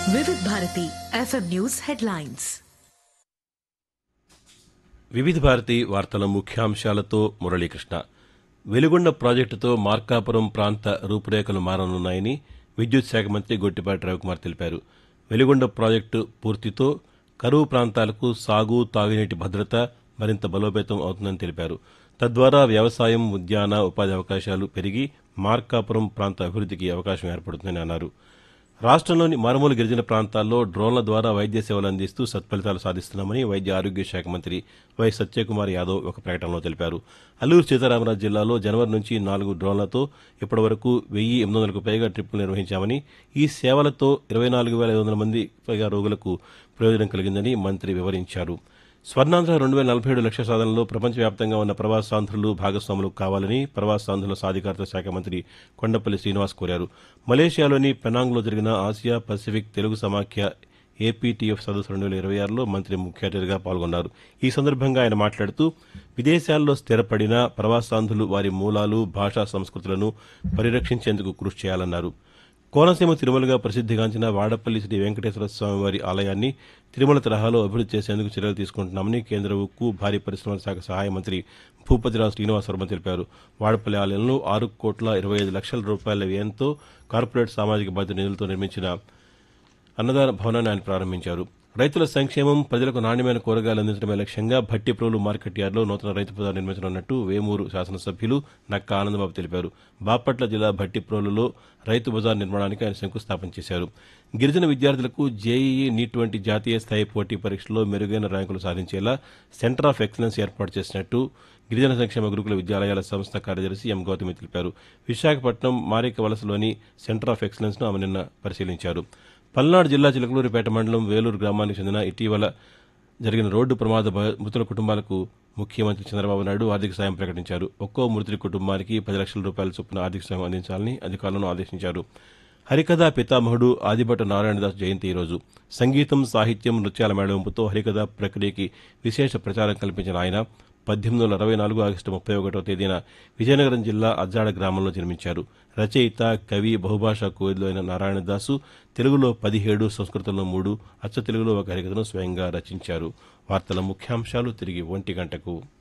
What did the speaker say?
వివిధ Bharati FM news headlines వివిధ భారతి వార్తల ముఖ్యాంశాలతో మురళీకృష్ణ వెలుగొండ ప్రాజెక్టుతో మార్కాపురం ప్రాంత రూపురేఖలు మారనున్నాయని విద్యుత్ శాఖ మంత్రి గొట్టిపాటి రవికుమార్ తెలిపారు వెలుగొండ ప్రాజెక్టు పూర్తితో కరువు ప్రాంతాలకు సాగు తాగునీటి భద్రత మరింత బలోపేతం అవుతుందని తెలిపారు తద్వారా వ్యవసాయం ఉద్యాన ఉపాధి అవకాశాలు పెరిగి మార్కాపురం ప్రాంత అభివృద్ధికి అవకాశం ఏర్పడుతుందని అన్నారు రాష్ట్రంలోని మారుమూల గిరిజన ప్రాంతాల్లో డ్రోన్ల ద్వారా వైద్య సేవలు అందిస్తూ సత్ఫలితాలు సాధిస్తున్నామని వైద్య ఆరోగ్య శాఖ మంత్రి వై సత్యకుమార్ యాదవ్ ఒక ప్రకటనలో తెలిపారు అల్లూరు సీతారామరాజు జిల్లాలో జనవరి నుంచి నాలుగు డ్రోన్లతో ఇప్పటివరకు వెయ్యి ఎనిమిది వందలకు పైగా ట్రిప్పులు నిర్వహించామని ఈ సేవలతో ఇరవై నాలుగు వేల ఐదు వందల మంది పైగా రోగులకు ప్రయోజనం కలిగిందని మంత్రి వివరించారు స్వర్ణాంధ్ర రెండు వేల నలభై ఏడు లక్షల సాధనలో ప్రపంచవ్యాప్తంగా ఉన్న ప్రవాసాంధ్రులు భాగస్వాములు కావాలని ప్రవాసాంధ్రుల సాధికారత శాఖ మంత్రి కొండపల్లి శ్రీనివాస్ కోరారు మలేషియాలోని పెనాంగ్లో జరిగిన ఆసియా పసిఫిక్ తెలుగు సమాఖ్య ఏపీటీఎఫ్ సదస్సు రెండు వేల ఇరవై ఆరులో మంత్రి ముఖ్య అతిథిగా పాల్గొన్నారు ఈ సందర్భంగా ఆయన మాట్లాడుతూ విదేశాల్లో స్థిరపడిన ప్రవాసాంధ్రులు వారి మూలాలు భాషా సంస్కృతులను పరిరక్షించేందుకు కృషి చేయాలన్నారు కోనసీమ తిరుమలగా ప్రసిద్ధిగాంచిన వాడపల్లి శ్రీ వెంకటేశ్వర స్వామి వారి ఆలయాన్ని తిరుమల తరహాలో అభివృద్ధి చేసేందుకు చర్యలు తీసుకుంటున్నామని కేంద్ర ఉక్కు భారీ పరిశ్రమల శాఖ సహాయ మంత్రి భూపతిరాజు శ్రీనివాసవర్మ తెలిపారు వాడపల్లి ఆలయంలో ఆరు కోట్ల ఇరవై ఐదు లక్షల రూపాయల వ్యయంతో కార్పొరేట్ సామాజిక బాధ్యత నిధులతో నిర్మించిన అన్నదాన భవనాన్ని ఆయన ప్రారంభించారు రైతుల సంక్షేమం ప్రజలకు నాణ్యమైన కూరగాయలు అందించడమే లక్ష్యంగా భట్టిప్రోలు మార్కెట్ యార్డులో నూతన రైతు బజార్ నిర్మించనున్నట్టు వేమూరు శాసనసభ్యులు నక్క ఆనందబాబు తెలిపారు బాపట్ల జిల్లా భట్టిప్రోలులో రైతు బజార్ నిర్మాణానికి ఆయన శంకుస్థాపన చేశారు గిరిజన విద్యార్థులకు జేఈఈ నీట్ వంటి జాతీయ స్థాయి పోటీ పరీక్షల్లో మెరుగైన ర్యాంకులు సాధించేలా సెంటర్ ఆఫ్ ఎక్సలెన్స్ ఏర్పాటు చేసినట్టు గిరిజన సంక్షేమ గురుకుల విద్యాలయాల సంస్థ కార్యదర్శి ఎం గౌతమి తెలిపారు విశాఖపట్నం మారిక వలసలోని సెంటర్ ఆఫ్ ఎక్సలెన్స్ను ఆమె నిన్న పరిశీలించారు పల్నాడు జిల్లా చిలకలూరిపేట మండలం వేలూరు గ్రామానికి చెందిన ఇటీవల జరిగిన రోడ్డు ప్రమాద భ- మృతుల కుటుంబాలకు ముఖ్యమంత్రి చంద్రబాబు నాయుడు ఆర్థిక సాయం ప్రకటించారు ఒక్కో మృతుడి కుటుంబానికి పది లక్షల రూపాయల చొప్పున ఆర్థిక సాయం అందించాలని అధికారులను ఆదేశించారు హరికథా పితామహుడు ఆదిభట్ట నారాయణదాస్ జయంతి ఈరోజు సంగీతం సాహిత్యం నృత్యాల మేళవింపుతో హరికథా ప్రక్రియకి విశేష ప్రచారం కల్పించిన ఆయన పద్దెనిమిది వందల అరవై నాలుగు ఆగస్టు ముప్పై ఒకటో తేదీన విజయనగరం జిల్లా అజ్జాడ గ్రామంలో జన్మించారు రచయిత కవి బహుభాషా కోవిదులు అయిన నారాయణదాసు తెలుగులో పదిహేడు సంస్కృతంలో మూడు అచ్చ తెలుగులో ఒక హరికథను స్వయంగా రచించారు వార్తల ముఖ్యాంశాలు తిరిగి ఒంటి గంటకు